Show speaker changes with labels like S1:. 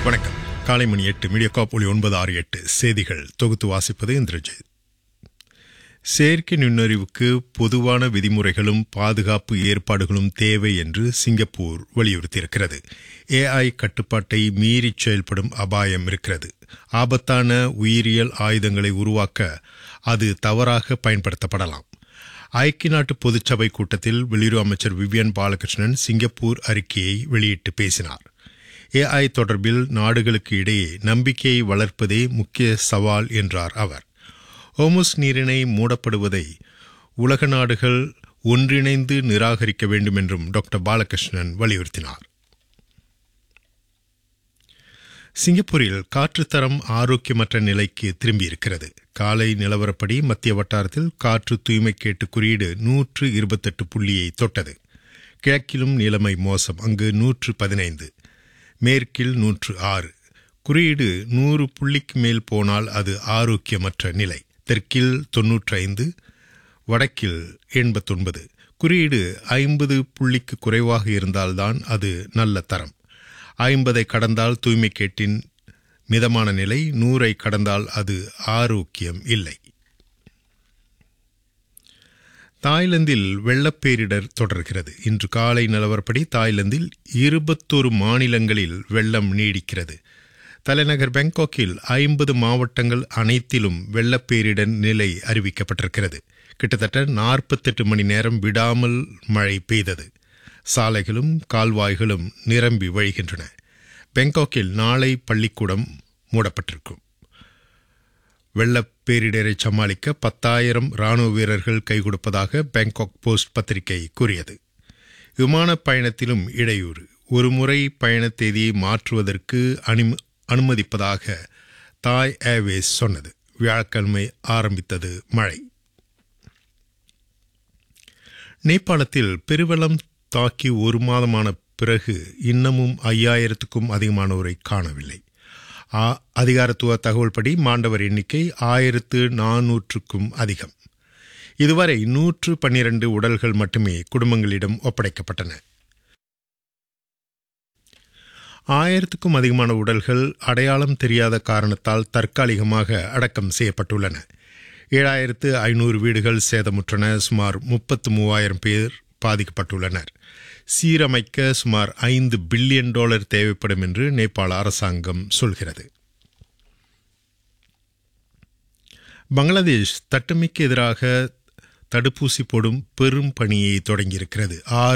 S1: வணக்கம் காலை மணி எட்டு மீடியா ஒளி ஒன்பது ஆறு எட்டு செய்திகள் தொகுத்து வாசிப்பது இந்திரஜித் செயற்கை நுண்ணறிவுக்கு பொதுவான விதிமுறைகளும் பாதுகாப்பு ஏற்பாடுகளும் தேவை என்று சிங்கப்பூர் வலியுறுத்தியிருக்கிறது ஏஐ கட்டுப்பாட்டை மீறிச் செயல்படும் அபாயம் இருக்கிறது ஆபத்தான உயிரியல் ஆயுதங்களை உருவாக்க அது தவறாக பயன்படுத்தப்படலாம் ஐக்கிய நாட்டு பொதுச்சபை கூட்டத்தில் வெளியுறவு அமைச்சர் விவியன் பாலகிருஷ்ணன் சிங்கப்பூர் அறிக்கையை வெளியிட்டு பேசினார் ஏஐ தொடர்பில் நாடுகளுக்கு இடையே நம்பிக்கையை வளர்ப்பதே முக்கிய சவால் என்றார் அவர் ஓமுஸ் நீரிணை மூடப்படுவதை உலக நாடுகள் ஒன்றிணைந்து நிராகரிக்க வேண்டும் என்றும் டாக்டர் பாலகிருஷ்ணன் வலியுறுத்தினார் சிங்கப்பூரில் காற்றுத்தரம் ஆரோக்கியமற்ற நிலைக்கு திரும்பியிருக்கிறது காலை நிலவரப்படி மத்திய வட்டாரத்தில் காற்று தூய்மை கேட்டு குறியீடு நூற்று இருபத்தெட்டு புள்ளியை தொட்டது கிழக்கிலும் நிலைமை மோசம் அங்கு நூற்று பதினைந்து மேற்கில் நூற்று ஆறு குறியீடு நூறு புள்ளிக்கு மேல் போனால் அது ஆரோக்கியமற்ற நிலை தெற்கில் தொன்னூற்றி ஐந்து வடக்கில் எண்பத்தொன்பது குறியீடு ஐம்பது புள்ளிக்கு குறைவாக இருந்தால்தான் அது நல்ல தரம் ஐம்பதை கடந்தால் தூய்மை கேட்டின் மிதமான நிலை நூறை கடந்தால் அது ஆரோக்கியம் இல்லை தாய்லாந்தில் வெள்ளப்பேரிடர் தொடர்கிறது இன்று காலை நிலவரப்படி தாய்லாந்தில் இருபத்தொரு மாநிலங்களில் வெள்ளம் நீடிக்கிறது தலைநகர் பாங்காக்கில் ஐம்பது மாவட்டங்கள் அனைத்திலும் வெள்ளப்பேரிடர் நிலை அறிவிக்கப்பட்டிருக்கிறது கிட்டத்தட்ட நாற்பத்தெட்டு மணி நேரம் விடாமல் மழை பெய்தது சாலைகளும் கால்வாய்களும் நிரம்பி வழிகின்றன பாங்காக்கில் நாளை பள்ளிக்கூடம் மூடப்பட்டிருக்கும் வெள்ளப்பேரிடரை சமாளிக்க பத்தாயிரம் ராணுவ வீரர்கள் கை கொடுப்பதாக பாங்காக் போஸ்ட் பத்திரிகை கூறியது விமான பயணத்திலும் இடையூறு ஒருமுறை பயண தேதியை மாற்றுவதற்கு அனும அனுமதிப்பதாக தாய் ஏர்வேஸ் சொன்னது வியாழக்கிழமை ஆரம்பித்தது மழை நேபாளத்தில் பெருவெள்ளம் தாக்கி ஒரு மாதமான பிறகு இன்னமும் ஐயாயிரத்துக்கும் அதிகமானோரை காணவில்லை அதிகாரத்துவ தகவல்படி மாண்டவர் எண்ணிக்கை ஆயிரத்து நானூற்றுக்கும் அதிகம் இதுவரை நூற்று பன்னிரண்டு உடல்கள் மட்டுமே குடும்பங்களிடம் ஒப்படைக்கப்பட்டன ஆயிரத்துக்கும் அதிகமான உடல்கள் அடையாளம் தெரியாத காரணத்தால் தற்காலிகமாக அடக்கம் செய்யப்பட்டுள்ளன ஏழாயிரத்து ஐநூறு வீடுகள் சேதமுற்றன சுமார் முப்பத்து மூவாயிரம் பேர் பாதிக்கப்பட்டுள்ளனர் சீரமைக்க சுமார் ஐந்து பில்லியன் டாலர் தேவைப்படும் என்று நேபாள அரசாங்கம் சொல்கிறது பங்களாதேஷ் தட்டமைக்கு எதிராக தடுப்பூசி போடும் பெரும் பணியை தொடங்கியிருக்கிறது ஆறு